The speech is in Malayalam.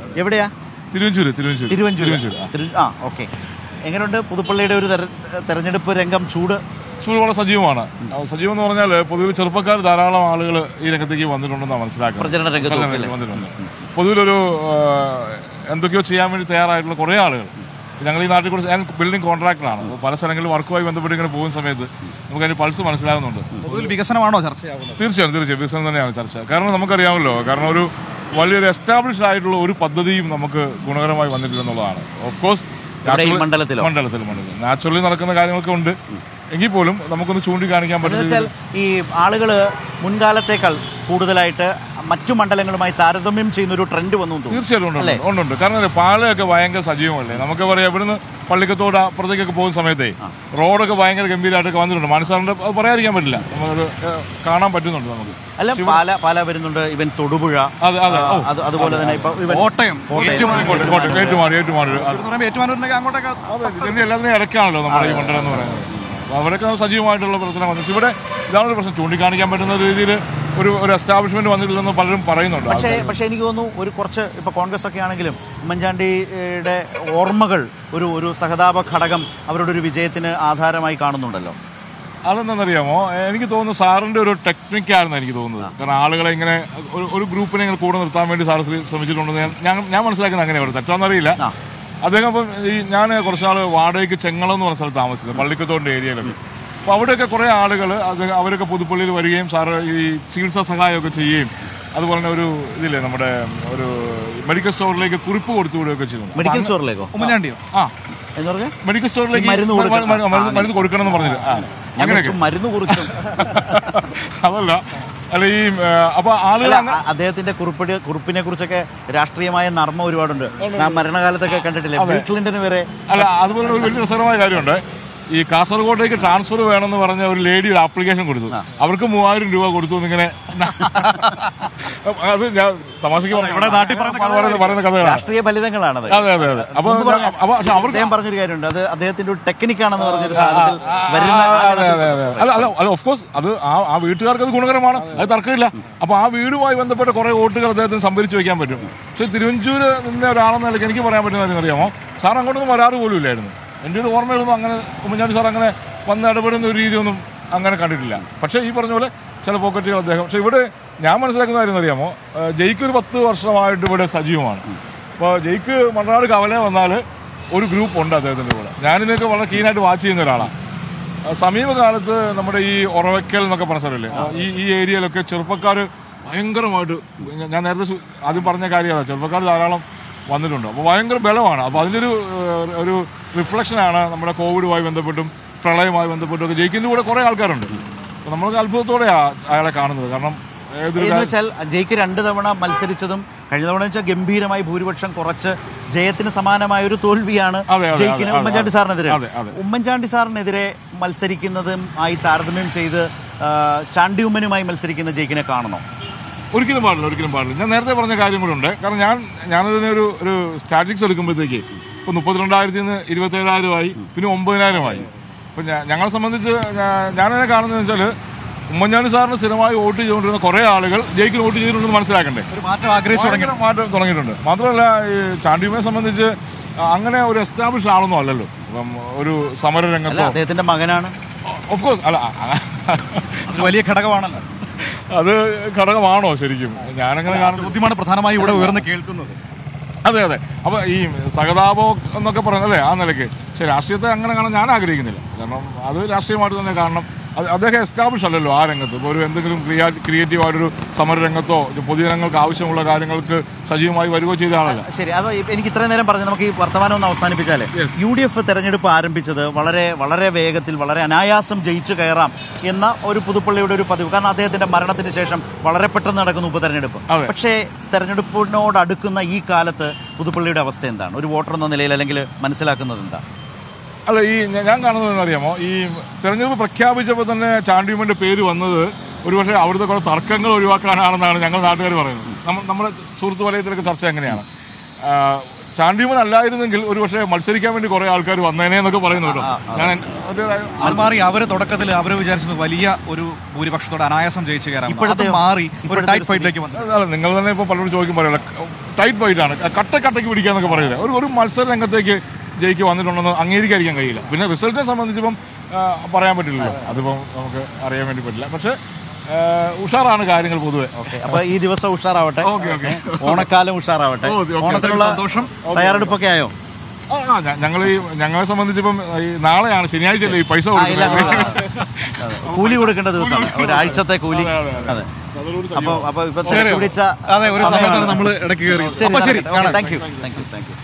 എവിടെയാ തിരുവഞ്ചൂര് തിരുവഞ്ചൂര് തിരുവഞ്ചൂര് ആ. തിരു- ആ ഓക്കെ എങ്ങനെയുണ്ട് പുതുപ്പള്ളിയുടെ ഒരു തെര- തെരഞ്ഞെടുപ്പ് രംഗം ചൂട് ചൂട് വളരെ സജീവമാണ് ആ, സജീവം എന്ന് പറഞ്ഞാൽ പൊതുവിൽ ചെറുപ്പക്കാർ ധാരാളം ആളുകൾ ഈ രംഗത്തേക്ക് വന്നിട്ടുണ്ടെന്നാണ് മനസ്സിലാക്കുന്നത് പ്രചരണ രംഗത്ത് പ്രചരണ രംഗത്ത് വന്നിട്ടുണ്ട് പൊതുവിലൊരു ആ, എന്തൊക്കെയോ ചെയ്യാൻ വേണ്ടി തയ്യാറായിട്ടുള്ള കുറേ ആളുകൾ ഞങ്ങൾ ഈ നാട്ടിൽ കൂടെ ഞാൻ ബിൽഡിംഗ് കോൺട്രാക്ടറാണ് അപ്പോൾ പല സ്ഥലങ്ങളിലും വർക്കുമായി ബന്ധപ്പെട്ട് ഇങ്ങനെ പോകുന്ന സമയത്ത് നമുക്ക് അതിന് പൾസ് മനസ്സിലാകുന്നുണ്ട് പൊതുവിൽ വികസനമാണോ ചർച്ചയാവുന്നത് തീർച്ചയായും തീർച്ചയായും വികസനം തന്നെയാണ് ചർച്ച കാരണം നമുക്കറിയാമല്ലോ കാരണം ഒരു വലിയൊരു എസ്റ്റാബ്ലിഷ്ഡ് ആയിട്ടുള്ള ഒരു പദ്ധതിയും നമുക്ക് ഗുണകരമായി വന്നിട്ടില്ലെന്നുള്ളതാണ് ഓഫ് കോഴ്സ് ഇവിടെ ഈ മണ്ഡലത്തിലോ? മണ്ഡലത്തിൽ മണ്ഡലത്തിൽ നാച്ചുറലി നടക്കുന്ന കാര്യങ്ങളൊക്കെ ഉണ്ട് എങ്കിൽ പോലും നമുക്കൊന്ന് ചൂണ്ടിക്കാണിക്കാൻ എന്ന് പറ്റുന്ന വെച്ചാൽ ഈ ആളുകൾ മുൻകാലത്തേക്കാൾ കൂടുതലായിട്ട് മറ്റു മണ്ഡലങ്ങളുമായി താരതമ്യം ചെയ്യുന്ന ഒരു ട്രെൻഡ് വന്നു എന്ന് തോന്നുന്നു തീർച്ചയായിട്ടും ഉണ്ട്, അല്ലേ? ഉണ്ട് ഉണ്ട് കാരണം എന്താ, പാലയൊക്കെ ഭയങ്കര സജീവമല്ലേ നമുക്ക് പറയാം ഇവിടുന്ന് പള്ളിക്കത്തോട് അപ്പുറത്തേക്കൊക്കെ പോകുന്ന സമയത്തേ റോഡൊക്കെ ഭയങ്കര ഗംഭീരമായിട്ടൊക്കെ വന്നിട്ടുണ്ട് മനസ്സാറിന്റെ അത് പറയാതിരിക്കാൻ പറ്റില്ല നമുക്കത് ഏഹ്, കാണാൻ പറ്റുന്നുണ്ട് നമുക്ക് അല്ല പാല പാല വരുന്നുണ്ട് ഇവൻ തൊടുപുഴ അതെ അതെ ആ, ഓ അത് അതുപോലെ തന്നെ ഇപ്പൊ ഇവൻ കോട്ടയം കോട്ടയം. കോട്ടെ- കോട്ടെ- ഏറ്റുമാനൂർ ഏറ്റുമാനൂർ അത് എന്ന് പറയുമ്പോൾ ഏറ്റുമാനൂരിനൊക്കെ അങ്ങോട്ടൊക്കെ ഇതിന്റെ എല്ലാത്തിനും ഇടയ്ക്കാണല്ലോ നമ്മുടെ ഈ മണ്ഡലം എന്ന് പറയുന്നത് അപ്പോൾ അവിടെയൊക്കെ സജീവമായിട്ടുള്ള പ്രവർത്തനം വന്നിട്ട് ഇവിടെ ഇതാണ് ഒരു പ്രശ്നം ചൂണ്ടിക്കാണിക്കാൻ പറ്റുന്ന രീതിയിൽ ഒരു ഒരു എസ്റ്റാബ്ലിഷ്മെന്റ് വന്നിട്ടില്ലെന്ന് പലരും പറയുന്നുണ്ട് പക്ഷേ പക്ഷേ എനിക്ക് തോന്നുന്നു ഒരു കുറച്ച് ഇപ്പൊ കോൺഗ്രസ് ഒക്കെ ആണെങ്കിലും ഉമ്മൻചാണ്ടിയുടെ ഓർമ്മകൾ ഒരു ഒരു സഹതാപ ഘടകം അവരുടെ ഒരു വിജയത്തിന് ആധാരമായി കാണുന്നുണ്ടല്ലോ അതെന്താണെന്നറിയാമോ എനിക്ക് തോന്നുന്നു സാറിന്റെ ഒരു ടെക്നിക്കായിരുന്നു എനിക്ക് തോന്നുന്നത് കാരണം ആളുകളെ ഇങ്ങനെ ഒരു ഒരു ഗ്രൂപ്പിനെ ഇങ്ങനെ കൂടെ നിർത്താൻ വേണ്ടി സാർ ശ്ര- ശ്രമിച്ചിട്ടുണ്ടെന്ന് ഞാൻ- ഞാൻ ഞാൻ മനസ്സിലാക്കുന്നത് അങ്ങനെയാണ് തെറ്റാന്നറിയില്ല ആ. അദ്ദേഹം ഇപ്പം ഈ ഞാൻ കുറച്ചാൾ വാടകയ്ക്ക് ചെങ്ങളം എന്ന് പറഞ്ഞ സ്ഥലത്ത് താമസിച്ചത് പള്ളിക്കത്തോടിന്റെ ഏരിയയിലൊക്കെ അപ്പോൾ അവിടെയൊക്കെ കുറേ ആളുകൾ അത് അവരൊക്കെ പുതുപ്പള്ളിയിൽ വരികയും സാറ് ഈ ചികിത്സാ സഹായമൊക്കെ ചെയ്യുകയും അതുപോലെ തന്നെ ഒരു ഇതില്ലേ നമ്മുടെ ഒരു മെഡിക്കൽ സ്റ്റോറിലേക്ക് കുറിപ്പ് കൊടുത്തു വിടുകയൊക്കെ ചെയ്യുന്നു മെഡിക്കൽ സ്റ്റോറിലേക്കോ ഉമ്മൻചാണ്ടിയോ ആ എന്ന് പറഞ്ഞാൽ മെഡിക്കൽ സ്റ്റോറിലേക്ക് ഈ മരുന്ന് മ- കൊടുക്കണം. മ- മരുന്ന് മരുന്ന് കൊടുക്കണം എന്ന് പറഞ്ഞില്ല ആ ഞാൻ അങ്ങനെയൊക്കെ വെച്ചു മരുന്ന് കുറിച്ചും അതല്ല അല്ല ഈ ആ, അപ്പൊ ആളുകൾ അല്ല അങ്ങ- അ- അദ്ദേഹത്തിന്റെ കുറിപ്പടി കുറിപ്പിനെ കുറിച്ചൊക്കെ രാഷ്ട്രീയമായ നർമ്മം ഒരുപാടുണ്ട് നാം മരണകാലത്തൊക്കെ കണ്ടിട്ടില്ലേ ബിൽ ക്ലിന്റൺ വരെ അല്ല അതുപോലെ ഒരു വലിയ രസകരമായ കാര്യമുണ്ട് ഈ കാസർഗോഡേക്ക് ട്രാൻസ്ഫർ വേണമെന്ന് പറഞ്ഞ ഒരു ലേഡി ഒരു ആപ്ലിക്കേഷൻ കൊടുത്തു അവർക്ക് മൂവായിരം രൂപ കൊടുത്തു എന്നിങ്ങനെ അത് ഞാൻ തമാശക്ക് പറഞ്ഞു ഇവിടെ നാട്ടിൽ പറയുന്ന പറയുന്ന പറയുന്ന കഥകളാണ് രാഷ്ട്രീയ ഫലിതങ്ങളാണത് അതെ അതെ അതെ അപ്പൊ മുമ്പ് പറഞ്ഞ- അപ്പൊ പക്ഷെ അവർക്ക് അദ്ദേഹം പറഞ്ഞൊരു കാര്യമുണ്ട് അത് അദ്ദേഹത്തിന്റെ ഒരു ടെക്നിക്കാണെന്ന് പറഞ്ഞൊരു സാധനത്തിൽ വരുന്ന ആ, അതെ അതെ അതെ അല്ല അല്ല അല്ല ഓഫ് കോഴ്സ് അത് ആ ആ വീട്ടുകാർക്ക് അത് ഗുണകരമാണ് അത് തർക്കമില്ല അപ്പൊ ആ വീടുമായി ബന്ധപ്പെട്ട കുറെ വോട്ടുകൾ അദ്ദേഹത്തിന് സംഭരിച്ചു വെക്കാൻ പറ്റും പക്ഷെ തിരുവഞ്ചൂര് നിന്ന ഒരാളെന്ന നിലയ്ക്ക് എനിക്ക് പറയാൻ പറ്റുന്ന കാര്യം അറിയാമോ സാർ അങ്ങോട്ടൊന്നും വരാറ് പോലും ഇല്ലായിരുന്നു എൻ്റെ ഒരു ഓർമ്മയിലൊന്നും അങ്ങനെ ഉമ്മൻചാണ്ടി സാർ അങ്ങനെ വന്ന് ഇടപെടുന്ന ഒരു രീതിയൊന്നും അങ്ങനെ കണ്ടിട്ടില്ല പക്ഷേ ഈ പറഞ്ഞ പോലെ ചില പോക്കറ്റുകൾ അദ്ദേഹം പക്ഷെ ഇവിടെ ഞാൻ മനസ്സിലാക്കുന്ന കാര്യം അറിയാമോ ഏഹ് ജയ്ക്ക് ഒരു പത്ത് വർഷമായിട്ട് ഇവിടെ സജീവമാണ് അപ്പോൾ ജയ്ക്ക് മണ്ണാട് കവല വന്നാൽ ഒരു ഗ്രൂപ്പ് ഉണ്ട് അദ്ദേഹത്തിൻ്റെ കൂടെ ഞാനിതൊക്കെ വളരെ കീനായിട്ട് വാച്ച് ചെയ്യുന്ന ഒരാളാണ് ആ, സമീപകാലത്ത് നമ്മുടെ ഈ ഉറവയ്ക്കൽ എന്നൊക്കെ പറഞ്ഞ സ്ഥലമില്ലേ ആ, ഈ ഈ ഏരിയയിലൊക്കെ ചെറുപ്പക്കാർ ഭയങ്കരമായിട്ട് ഞാൻ- ഞാൻ നേരത്തെ സു- ആദ്യം പറഞ്ഞ കാര്യമാണ് ചെറുപ്പക്കാർ ധാരാളം വന്നിട്ടുണ്ട് അപ്പോൾ ഭയങ്കര ബലമാണ് അപ്പോൾ അതിൻ്റെ ഒരു ഏഹ്, ഒരു റിഫ്ലക്ഷനാണ് നമ്മുടെ കോവിഡുമായി ബന്ധപ്പെട്ടും പ്രളയവുമായി ബന്ധപ്പെട്ടും ഒക്കെ ജയിക്കുന്ന കൂടെ കുറേ ആൾക്കാരുണ്ട് അപ്പോൾ നമ്മൾക്ക് അത്ഭുതത്തോടെയാണ് അയാളെ കാണുന്നത് കാരണം ഏതൊരു എന്ന് വെച്ചാൽ ജയ്ക്ക് രണ്ട് തവണ മത്സരിച്ചതും കഴിഞ്ഞ തവണ വെച്ചാൽ ഗംഭീരമായി ഭൂരിപക്ഷം കുറച്ച് ജയത്തിന് സമാനമായ ഒരു തോൽവിയാണ് അതെ, അതെ, ജയിക്കിന് അതെ, ഉമ്മൻചാണ്ടി അതെ. സാറിനെതിരെ അതെ, അതെ. ഉമ്മൻചാണ്ടി സാറിനെതിരെ മത്സരിക്കുന്നതും ആയി താരതമ്യം ചെയ്ത് ആ, ചാണ്ടി ഉമ്മനുമായി മത്സരിക്കുന്ന ജയിക്കിനെ കാണണോ ഒരിക്കലും പാടില്ല ഒരിക്കലും പാടില്ല ഞാൻ നേരത്തെ പറഞ്ഞ കാര്യം കൂടെ ഉണ്ട് കാരണം ഞാൻ ഞാനതിന് ഒരു ഒരു സ്റ്റാറ്റിക്സ് എടുക്കുമ്പോഴത്തേക്ക് ഇപ്പോൾ മുപ്പത്തിരണ്ടായിരത്തി നിന്ന് ഇരുപത്തേഴായിരമായി പിന്നെ ഒമ്പതിനായിരമായി അപ്പോൾ ഞങ്ങളെ സംബന്ധിച്ച് ഞാ- ഞാനതിനെ കാണുന്നത് വെച്ചാൽ ഉമ്മൻചാണ്ടി സാറിന് സ്ഥിരമായി വോട്ട് ചെയ്തുകൊണ്ടിരുന്ന കുറേ ആളുകൾ ജയിക്കിന് വോട്ട് ചെയ്തിട്ടുണ്ടെന്ന് മനസ്സിലാക്കണ്ടേ ഒരു മാറ്റം ആഗ്രഹിച്ചു തുടങ്ങി ഭയങ്കര മാറ്റം തുടങ്ങിയിട്ടുണ്ട് മാത്രമല്ല ഈ ചാണ്ടിയുമെ സംബന്ധിച്ച് അങ്ങനെ ഒരു എസ്റ്റാബ്ലിഷ് ആളൊന്നും അല്ലല്ലോ ഇപ്പം ഒരു സമര അല്ല രംഗത്തോ അദ്ദേഹത്തിന്റെ മകനാണ് ഓഫ് കോഴ്സ് അല്ല അ- അ- അത് വലിയ ഘടകമാണല്ലോ അത് ഘടകമാണോ ശരിക്കും ഞാനങ്ങനെ കാണുന്നു ചോദ്യമാണ് പ്രധാനമായും ഇവിടെ ഉയർന്ന് കേൾക്കുന്നത് അതെ അതെ അപ്പൊ ഈ സഹതാപോ എന്നൊക്കെ പറയുന്നല്ലേ ആ നിലയ്ക്ക് പക്ഷെ രാഷ്ട്രീയത്തെ അങ്ങനെ കാണാൻ ഞാൻ ആഗ്രഹിക്കുന്നില്ല കാരണം അത് രാഷ്ട്രീയമായിട്ട് തന്നെ കാരണം അത് അദ്ദേഹം എസ്റ്റാബ്ലിഷ് അല്ലല്ലോ ആ രംഗത്ത് ഇപ്പോൾ ഒരു എന്തെങ്കിലും ക്രിയാ ക്രിയേറ്റീവ് ആയിട്ടൊരു സമര രംഗത്തോ ഒരു പൊതുജനങ്ങൾക്ക് ആവശ്യമുള്ള കാര്യങ്ങൾക്ക് സജീവമായി വരികയോ ചെയ്ത ആളല്ല ശരി അത് എനിക്ക് ഇത്രയും നേരം പറഞ്ഞു നമുക്ക് ഈ വർത്തമാനം ഒന്ന് അവസാനിപ്പിച്ചാലേ യു ഡി എഫ് തെരഞ്ഞെടുപ്പ് ആരംഭിച്ചത് വളരെ വളരെ വേഗത്തിൽ വളരെ അനായാസം ജയിച്ചു കയറാം എന്ന ഒരു പുതുപ്പള്ളിയുടെ ഒരു പതിവ് കാരണം അദ്ദേഹത്തിന്റെ മരണത്തിന് ശേഷം വളരെ പെട്ടെന്ന് നടക്കുന്ന ഉപതെരഞ്ഞെടുപ്പ് അതെ. പക്ഷേ തെരഞ്ഞെടുപ്പിനോട് അടുക്കുന്ന ഈ കാലത്ത് പുതുപ്പള്ളിയുടെ അവസ്ഥ എന്താണ് ഒരു വോട്ടർ എന്ന നിലയിൽ അല്ലെങ്കിൽ മനസ്സിലാക്കുന്നത് എന്താ അല്ല ഈ ഞ- ഞാൻ കാണുന്നത് അറിയാമോ ഈ തെരഞ്ഞെടുപ്പ് പ്രഖ്യാപിച്ചപ്പോൾ തന്നെ ചാണ്ടിയുമ്മൻ്റെ പേര് വന്നത് ഒരുപക്ഷെ അവിടുത്തെ കുറേ തർക്കങ്ങൾ ഒഴിവാക്കാനാണെന്നാണ് ഞങ്ങൾ നാട്ടുകാർ പറയുന്നത് നമ്മൾ നമ്മുടെ സുഹൃത്ത് വലയത്തിലൊക്കെ ചർച്ച എങ്ങനെയാണ് ആ, ചാണ്ടിമൻ അല്ലായിരുന്നെങ്കിൽ ഒരു പക്ഷേ മത്സരിക്കാൻ വേണ്ടി കുറെ ആൾക്കാർ വന്നേനെ എന്നൊക്കെ പറയുന്നു കേട്ടോ ഞാൻ ഒരു അത് മാറി അവര് തുടക്കത്തിൽ അവര് വിചാരിച്ചത് വലിയ ഒരു ഭൂരിപക്ഷത്തോടെ അനായാസം ജയിച്ചു കയറാം അത് ഇപ്പോഴത്തെ- മാറി ഒരു ഇപ്പോഴത്തെ ടൈറ്റ് ഫൈറ്റിലേക്ക് വന്നു അല്ല നിങ്ങൾ തന്നെ ഇപ്പോൾ പലരും ചോദിക്കും പറയല ടൈറ്റ് ഫൈറ്റ് ആണ് കട്ട കട്ടയ്ക്ക് പിടിക്കാന്നൊക്കെ പറയില്ല ഒരു ഒരു മത്സര രംഗത്തേക്ക് ജയിക്ക് വന്നിട്ടുണ്ടെന്ന് അംഗീകരിക്കാതിരിക്കാൻ കഴിയില്ല പിന്നെ റിസൾട്ടിനെ സംബന്ധിച്ചിപ്പം ആ, പറയാൻ പറ്റില്ലല്ലോ അതിപ്പം നമുക്ക് അറിയാൻ വേണ്ടി പറ്റില്ല പക്ഷേ ആ, ഉഷാറാണ് കാര്യങ്ങൾ പൊതുവെ അപ്പൊ ഈ ദിവസം ഉഷാറാവട്ടെ ഓക്കെ ഓക്കെ ഓണക്കാലം ഉഷാറാവട്ടെ ഓ, ഓക്കെ. ഓണത്തിനുള്ള സന്തോഷം. തയ്യാറെടുപ്പൊക്കെ ആയോ ആ ഞങ്ങൾ ഈ ഞങ്ങളെ സംബന്ധിച്ചിപ്പം ഈ നാളെയാണ് ശനിയാഴ്ചയല്ലേ ഈ പൈസ ആ, ഇല്ല, കൊടുക്കുന്നത് അതെ. കൂലി കൊടുക്കേണ്ട ദിവസമാണ് ഒരാഴ്ചത്തെ കൂലി അതെ, അതെ, അതെ അതൊരു അപ്പൊ അപ്പൊ ഇപ്പൊ തിരക്ക് പിടിച്ച അതെ ഒരു സമയത്താണ് നമ്മൾ ഇടയ്ക്ക് കയറി അപ്പൊ ശരി കാണാം thank you thank you thank U